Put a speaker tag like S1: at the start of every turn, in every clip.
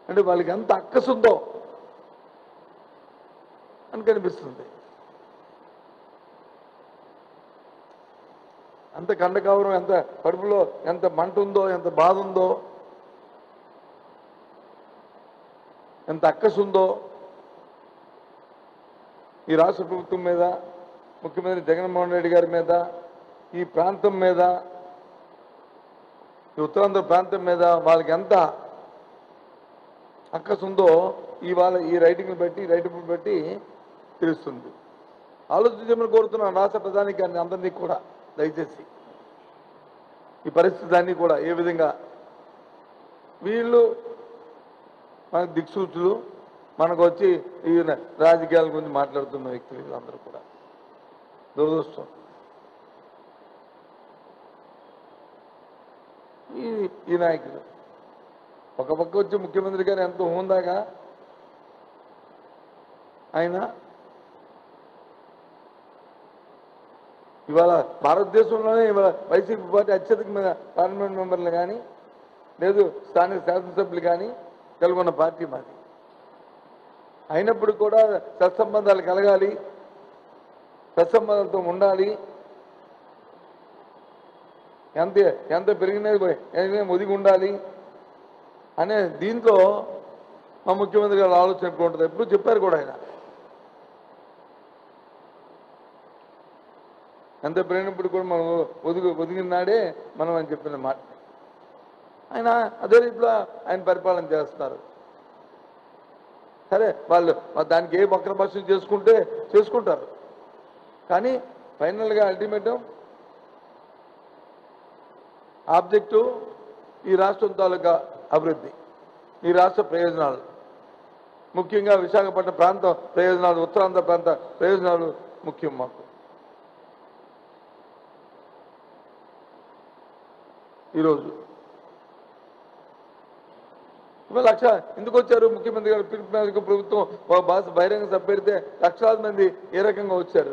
S1: అంటే వాళ్ళకి ఎంత అక్కసుందో అని కనిపిస్తుంది ఎంత కండకవరం ఎంత కడుపులో ఎంత మంట ఉందో ఎంత బాధ ఉందో ఎంత అక్కసు ఉందో ఈ రాష్ట్ర ప్రభుత్వం మీద ముఖ్యమంత్రి జగన్మోహన్ రెడ్డి గారి మీద ఈ ప్రాంతం మీద ఈ ఉత్తరాంధ్ర ప్రాంతం మీద వాళ్ళకి ఎంత అక్కసు ఉందో ఇవాళ ఈ రైటింగ్ని బట్టి ఈ రైటింగ్ బట్టి తెలుస్తుంది ఆలోచించమని కోరుతున్నాను రాష్ట్ర ప్రధానికి గారిని అందరినీ కూడా దయచేసి ఈ పరిస్థితి అన్ని కూడా ఏ విధంగా వీళ్ళు మనకు దిక్సూచులు మనకు వచ్చి ఈ రాజకీయాల గురించి మాట్లాడుతున్న వ్యక్తులు వీళ్ళందరూ కూడా దురదృష్టం ఈ ఈ నాయకులు ఒక పక్క వచ్చి ముఖ్యమంత్రి గారు ఎంతో హోందాగా ఆయన ఇవాళ భారతదేశంలోనే ఇవాళ వైసీపీ పార్టీ అత్యధిక మంది పార్లమెంట్ మెంబర్లు కానీ లేదు స్థానిక శాసనసభ్యులు కానీ కలుగున్న పార్టీ మాది అయినప్పుడు కూడా సత్సంబంధాలు కలగాలి సత్సంబంధాలతో ఉండాలి ఎంత ఎంత పెరిగినది ఎంత ఒదిగి ఉండాలి అనే దీంట్లో మా ముఖ్యమంత్రి గారు ఆలోచన ఎక్కువ ఉంటుంది ఎప్పుడు చెప్పారు కూడా ఆయన ఎంత పెరిగినప్పుడు కూడా మనం ఒదిగి ఒదిగిన నాడే మనం అని చెప్పిన మాట ఆయన అదే రీతిలో ఆయన పరిపాలన చేస్తున్నారు సరే వాళ్ళు మరి దానికి ఏ వక్ర భాష చేసుకుంటే చేసుకుంటారు కానీ ఫైనల్గా అల్టిమేటం ఆబ్జెక్టు ఈ రాష్ట్రం తాలూకా అభివృద్ధి ఈ రాష్ట్ర ప్రయోజనాలు ముఖ్యంగా విశాఖపట్నం ప్రాంతం ప్రయోజనాలు ఉత్తరాంధ్ర ప్రాంత ప్రయోజనాలు ముఖ్యం మాకు ఈరోజు ఇవాళ లక్ష ఎందుకు వచ్చారు ముఖ్యమంత్రి గారు పిలుపు మేరకు ప్రభుత్వం ఒక భాష బహిరంగ సభ పెడితే లక్షలాది మంది ఏ రకంగా వచ్చారు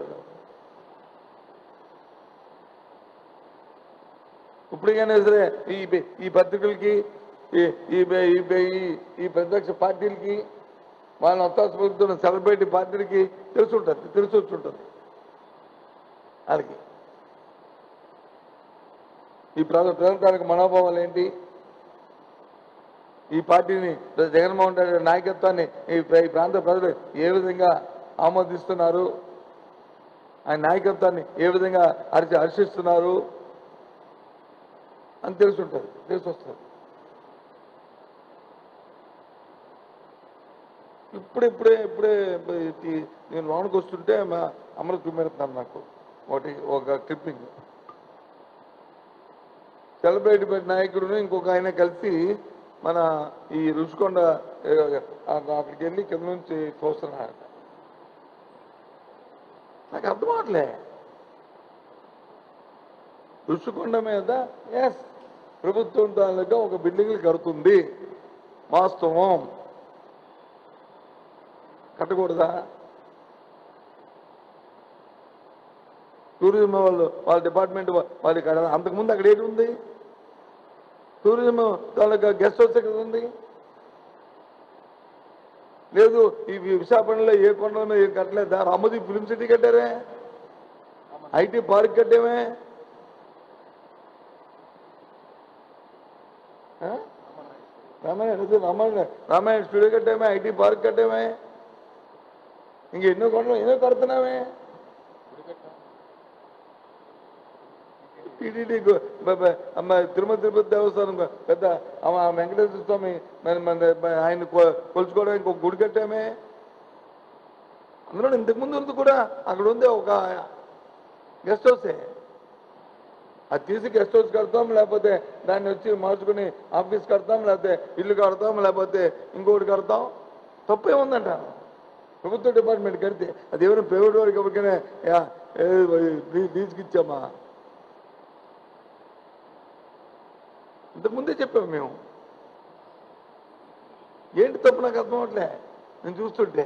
S1: ఇప్పటికైనా సరే ఈ ఈ పత్రికలకి ఈ ఈ ఈ ఈ- ఈ ప్రతిపక్ష పార్టీలకి వాళ్ళ ఒత్తాస ప్రభుత్వం సెలబ్రిటీ పార్టీలకి తెలిసి ఉంటుంది తెలిసి వచ్చి ఉంటుంది వాళ్ళకి ఈ ప్రజల ప్రజల తాలూకు మనోభావాలు ఏంటి ఈ పార్టీని జగన్మోహన్ రెడ్డి గారి నాయకత్వాన్ని ఈ ప్ర- ఈ ప్రాంత ప్రజలు ఏ విధంగా ఆమోదిస్తున్నారు ఆయన నాయకత్వాన్ని ఏ విధంగా హర్ష హర్షిస్తున్నారు అని తెలిసి ఉంటుంది తెలిసి వస్తుంది ఇప్పుడే ఇప్పుడే ఇప్పుడే ఈ- నేను లోనికి వస్తుంటే మా అమలు చూపెడుతున్నాను నాకు ఒకటి ఒక క్లిప్పింగ్ సెలబ్రిటీ పెట్టి నాయకుడును ఇంకొక ఆయన కలిసి మన ఈ రుషికొండ ఏ, ఆ, అక్కడికి వెళ్ళి కింద నుంచి చూస్తున్నారట నాకు అర్థం అవట్లే రుషికొండ మీద ఎస్ ప్రభుత్వం తాలూకా ఒక బిల్డింగ్లు కడుతుంది వాస్తవం కట్టకూడదా టూరిజం వాళ్ళు వాళ్ళ డిపార్ట్మెంట్ వాళ్ళకి అక్కడ అంతకుముందు అక్కడ ఏంటి ఉంది టూరిజం తాలూకా గెస్ట్ హౌస్ ఎక్కడ ఉంది లేదు ఈ విశాఖపట్నంలో ఏ కొండలో ఏం కట్టలేదా రామోజీ ఫిలిం సిటీ కట్టారే ఐటీ పార్క్ కట్టామే ఆ? రామాయణ అదే రామాయణ రామాయణ స్టూడియో కట్టామే ఐటీ పార్క్ కట్టామే ఇంక ఎన్నో కొండలు ఎన్నో కడుతున్నామే టీటీడీ గు- బ- బ- అమ్మ తిరుమల తిరుపతి దేవస్థానం గు- పెద్ద అమ్మ వెంకటేశ్వర స్వామి మన మన మన ఆయన కొ- కొలుచుకోవడానికి ఒక గుడి కట్టామే అందులో ఇంతకుముందు ఉంది కూడా అక్కడ ఉంది ఒక గెస్ట్ హౌసే అది తీసి గెస్ట్ హౌస్ కడతాం లేకపోతే దాన్ని వచ్చి మార్చుకుని ఆఫీస్ కడతాం లేకపోతే ఇల్లు కడతాం లేకపోతే ఇంకొకటి కడతాం తప్పే ఉందంట ప్రభుత్వ డిపార్ట్మెంట్ కడితే అది ఎవరైనా ప్రైవేట్ వారికి ఎవరికైనా యా, ఏ, లీ- లీజుకి ఇచ్చామా ఇంతకుముందే చెప్పాము మేము ఏంటి తప్పు నాకు అర్థం అవట్లే నేను చూస్తుంటే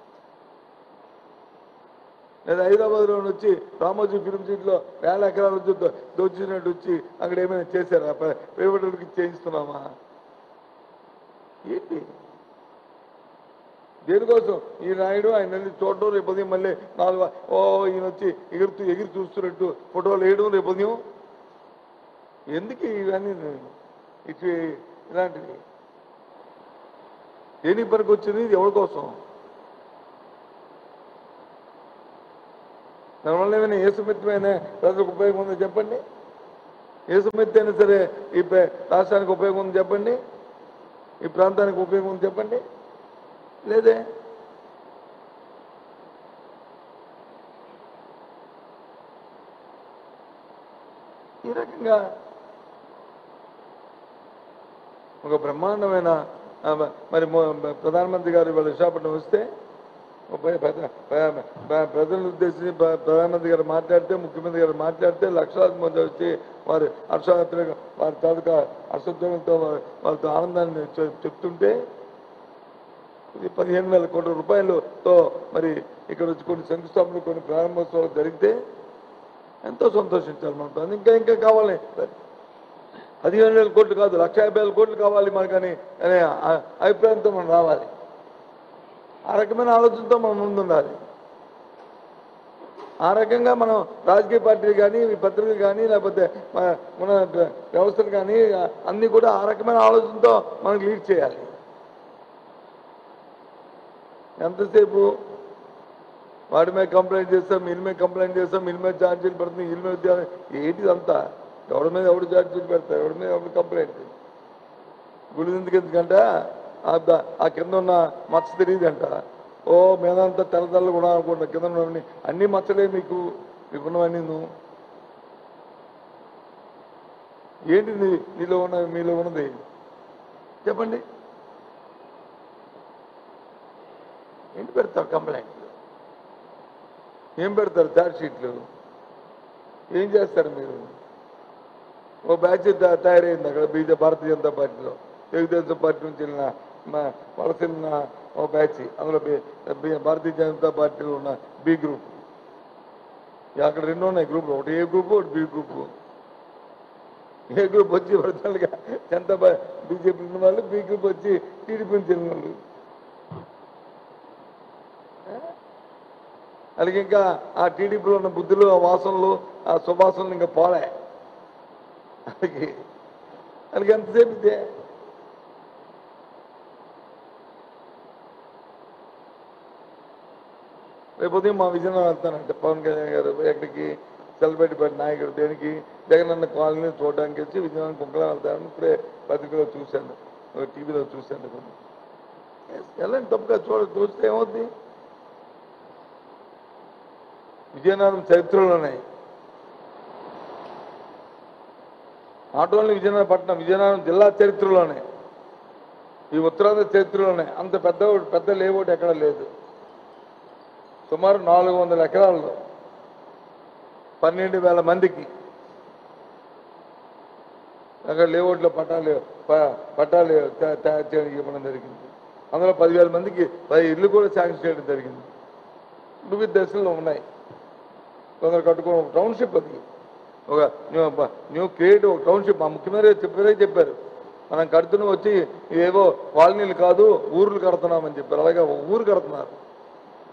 S1: లేదా హైదరాబాద్లో వచ్చి రామోజీ ఫిలిం సిటీలో వేల ఎకరాల నుంచి దో- దోచినట్టు వచ్చి అక్కడ ఏమైనా చేశారా ప్రైవేట్ వాళ్ళకి చేయిస్తున్నామా ఏంటి దేనికోసం ఈ నాయుడు ఆయన వెళ్ళి చూడడం రేపు ఉదయం మళ్ళీ నాలుగు ఓ ఈయన వచ్చి ఎగురుతూ ఎగిరి చూస్తున్నట్టు ఫోటోలు వేయడం రేపు ఉదయం ఎందుకు ఇవన్నీ ఇటు ఇలాంటివి దేనికి పనికి వచ్చింది ఇది ఎవరి కోసం దానివల్ల ఏమైనా ఏ సుమిత్రమైన ప్రజలకు ఉపయోగం ఉందో చెప్పండి ఏ సుమిత్ర అయినా సరే ఈ ప్ర- రాష్ట్రానికి ఉపయోగం ఉంది చెప్పండి ఈ ప్రాంతానికి ఉపయోగం ఉంది చెప్పండి లేదే ఈ రకంగా ఒక బ్రహ్మాండమైన ఆ, మరి మో- ప్రధానమంత్రి గారు ఇవాళ విశాఖపట్నం వస్తే ఒక పె- పెద్ద- పె- పె- ప్రజలను ఉద్దేశించి ప్ర- ప్రధానమంత్రి గారు మాట్లాడితే ముఖ్యమంత్రి గారు మాట్లాడితే లక్షలాది మంది వచ్చి వారి హర్షాత్మక వారి తాలూకా హర్షోద్యోగంతో వారి- వాళ్ళతో ఆనందాన్ని చె- చెప్తుంటే ఇది పదిహేను వేల కోట్ల రూపాయలతో మరి ఇక్కడ వచ్చి కొన్ని శంకుస్థాపనలు కొన్ని ప్రారంభోత్సవాలు జరిగితే ఎంతో సంతోషించాలి మనం ఇంకా ఇంకా కావాలి పదిహేను వేల కోట్లు కాదు లక్ష యాభై వేల కోట్లు కావాలి మనకని అనే ఆ- అభిప్రాయంతో మనం రావాలి ఆ రకమైన ఆలోచనతో మనం ముందుండాలి ఆ రకంగా మనం రాజకీయ పార్టీలు కానీ ఈ పత్రికలు కానీ లేకపోతే మన మన వ్యవస్థలు కానీ అన్నీ కూడా ఆ రకమైన ఆలోచనతో మనకు లీడ్ చేయాలి ఎంతసేపు వాడి మీద కంప్లైంట్ చేస్తాం వీళ్ళ మీద కంప్లైంట్ చేస్తాం వీళ్ళ మీద ఛార్జీలు పెడుతుంది వీళ్ళ మీద ఛార్జ్- ఏంటి ఇదంతా ఎవడి మీద ఎవడు ఛార్జీలు పెడతారు ఎవడి మీద ఎవడు కంప్లైంట్ గుడి ఎందుకు ఎందుకంటే ఆ ద- ఆ కింద ఉన్న మచ్చ తెలియదంట ఓ మీదంతా తెల్ల తెల్ల కూడా అనుకుంటా కింద ఉన్నవన్నీ అన్ని మచ్చలే మీకు మీకున్నవన్నీ నువ్వు ఏంటి నీ నీలో ఉన్న మీలో ఉన్నది చెప్పండి ఏంటి పెడతారు కంప్లైంట్లు ఏం పెడతారు ఛార్జ్ షీట్లు ఏం చేస్తారు మీరు ఓ బ్యాచ్ తా- తయారైంది అక్కడ బీజే భారతీయ జనతా పార్టీలో తెలుగుదేశం పార్టీ నుంచి వెళ్ళిన మా- వలస వెళ్ళిన ఓ బ్యాచ్ అందులో బి- బి- భారతీయ జనతా పార్టీలో ఉన్న బి గ్రూప్ అక్కడ రెండు ఉన్నాయి గ్రూపులు ఒకటి ఏ గ్రూప్ ఒకటి బి గ్రూప్ ఏ గ్రూప్ వచ్చి ఒరిజినల్గా జనతా పా- బీజేపీ ఉన్న వాళ్ళు బి గ్రూప్ వచ్చి టీడీపీ నుంచి వెళ్ళిన వాళ్ళు అలాగే ఇంకా ఆ టీడీపీలో ఉన్న బుద్ధులు ఆ వాసనలు ఆ సువాసనలు ఇంకా పోలే అలాగే అలాగే ఎంతసేపు ఇదే రేపు ఉదయం మా విజయనగరం వెళ్తానంటే పవన్ కళ్యాణ్ గారు ఎక్కడికి సెలబ్రిటీ నాయకుడు దేనికి జగనన్న కాలనీ చూడడానికి వచ్చి విజయనగరం కుక్కలా వెళ్తారని ఇప్పుడే పత్రికలో చూశాను టీవీలో చూశాను కొన్ని వెళ్ళండి తప్పుగా చూడ చూస్తే ఏమవుద్ది విజయనగరం చరిత్రలోనే నాట్ ఓన్లీ విజయనగరం పట్టణం విజయనగరం జిల్లా చరిత్రలోనే ఈ ఉత్తరాంధ్ర చరిత్రలోనే అంత పెద్ద పెద్ద లేఅవుట్ ఎక్కడ లేదు సుమారు నాలుగు వందల ఎకరాల్లో పన్నెండు వేల మందికి అక్కడ లేఅవుట్లో పట్టాలు ప- పట్టాలు తా- తయారు చేయడానికి ఇవ్వడం జరిగింది అందులో పదివేల మందికి పది ఇల్లు కూడా శాంక్షన్ చేయడం జరిగింది వివిధ దశల్లో ఉన్నాయి కొందరు కట్టుకుని ఒక టౌన్షిప్ అది ఒక న్యూ న్యూ క్రియేట్ ఒక టౌన్షిప్ మా ముఖ్యమంత్రి చెప్పారే చెప్పారు మనం కడుతున్నాం వచ్చి ఏవో కాలనీలు కాదు ఊర్లు కడుతున్నామని చెప్పారు అలాగే ఒక ఊరు కడుతున్నారు